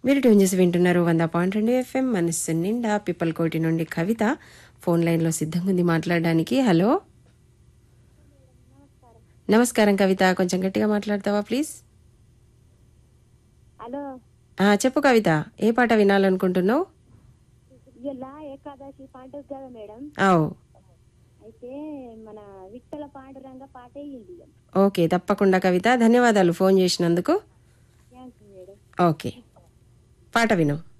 మీరు ట్యూన్ చేసి వింటున్నారు వంద పాయింట్ రెండు ఎఫ్ఎం మనస్సు నిండా పిప్పలకోటి నుండి కవిత ఫోన్ లైన్లో సిద్ధంగా ఉంది మాట్లాడడానికి హలో నమస్కారం కవిత కొంచెం గట్టిగా మాట్లాడతావా ప్లీజ్ హలో ఆ, చెప్పు కవిత ఏ పాట వినాలనుకుంటున్నావు ఇలా ఏకాదశి పండుగ కదా మేడం ఆవు అయితే మన విట్టల పాండురంగ పాటే ఇది ఓకే తప్పకుండా కవిత ధన్యవాదాలు ఫోన్ చేసినందుకు థ్యాంక్స్ మేడం ఓకే పాట విను